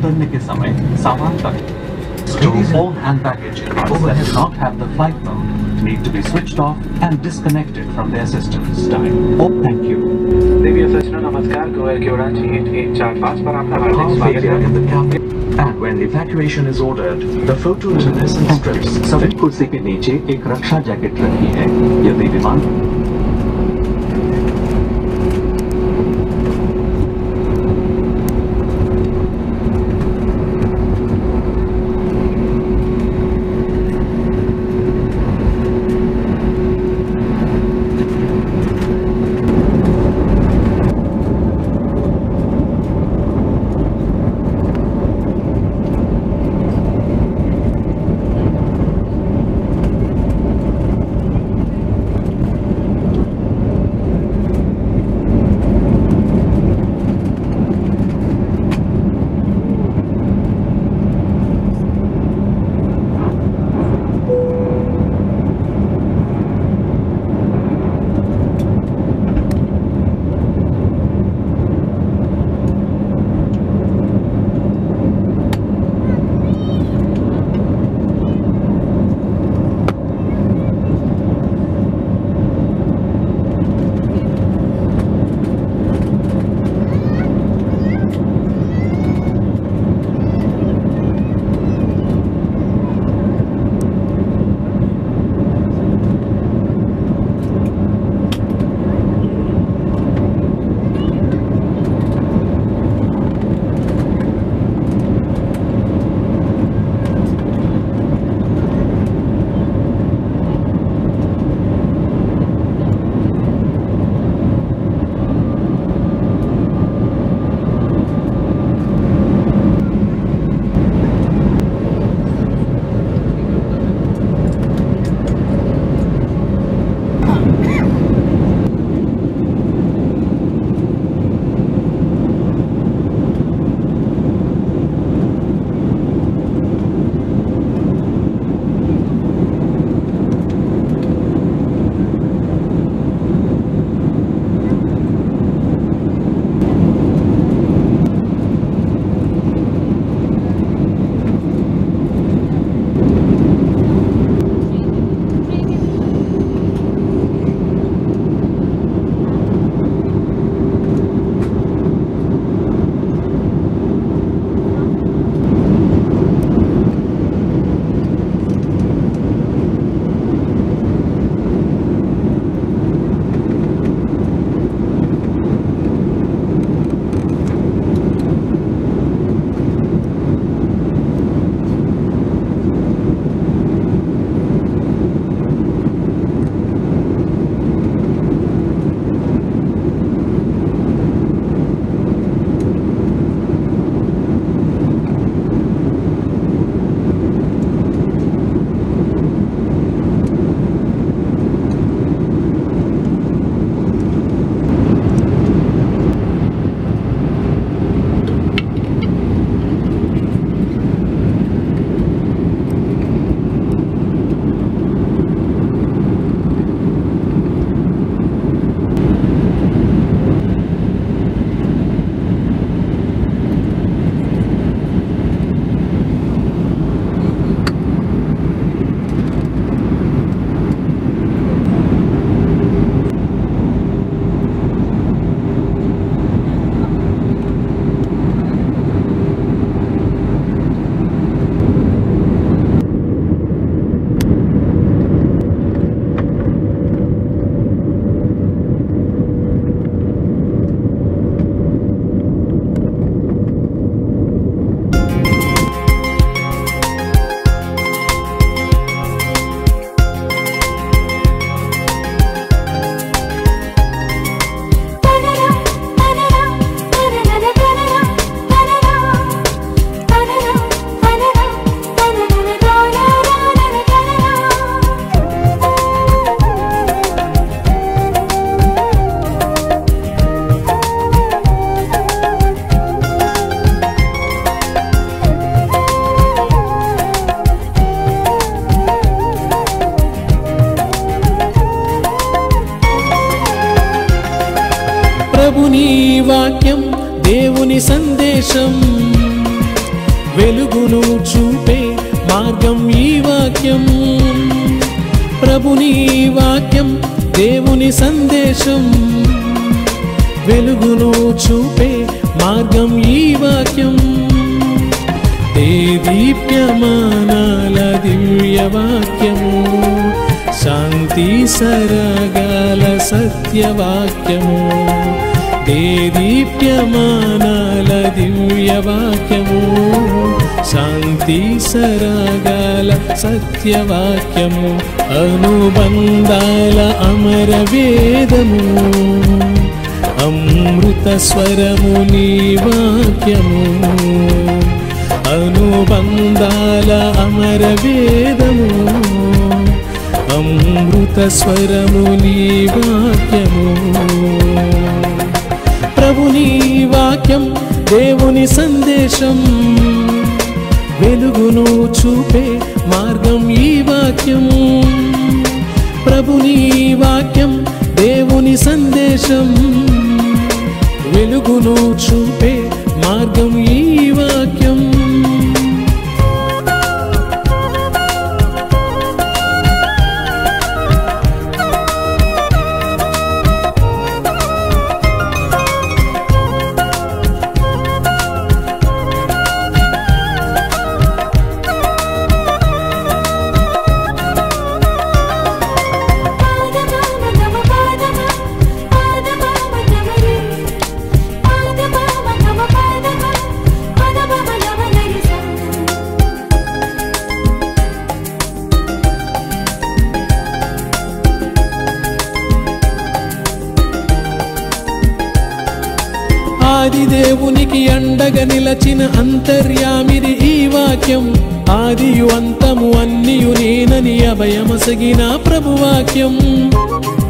उतरने के समय सामान का Stove all hand baggage in overhead do not have the flight mode need to be switched off and disconnected from their systems. Time. Oh, thank you. देवी सज्जनों नमस्कार गोयल की उड़ान जी एट एक चार पाँच पर आपका हार्दिक Power स्वागत failure है in the cabin. And when evacuation is ordered, the photoluminescent strips सभी कुर्सी के नीचे एक रक्षा जैकेट रखी है यदि विमान ప్రభుని వాక్యం దేవుని సందేశం వెలుగును చూపే మార్గం ఈ వాక్యం ప్రభుని వాక్యం దేవుని సందేశం వెలుగును చూపే మార్గం ఈ వాక్యం దేదీప్యమానాల దివ్య వాక్యము శాంతి సరగాల సత్యవాక్యము దేదీప్యమానాల దివ్య వాక్యము శాంతి సరగాల సత్యవాక్యము అనుబంధాల అమర వేదము అమృత స్వరము నీ వాక్యము అనుబంధాల అమర వేదము అమృత స్వరము నీ వాక్యము ప్రభుని వాక్యం దేవుని సందేశం వెలుగును చూపే మార్గం ఈ వాక్యం ప్రభుని వాక్యం దేవుని సందేశం వెలుగును చూపే మార్గం ఈ వాక్యం ఆది దేవునికి అండగా నిలచిన అంతర్యామిది ఈ వాక్యం ఆదియు అంతము అన్నియు నేనని అభయమసగిన ప్రభువాక్యం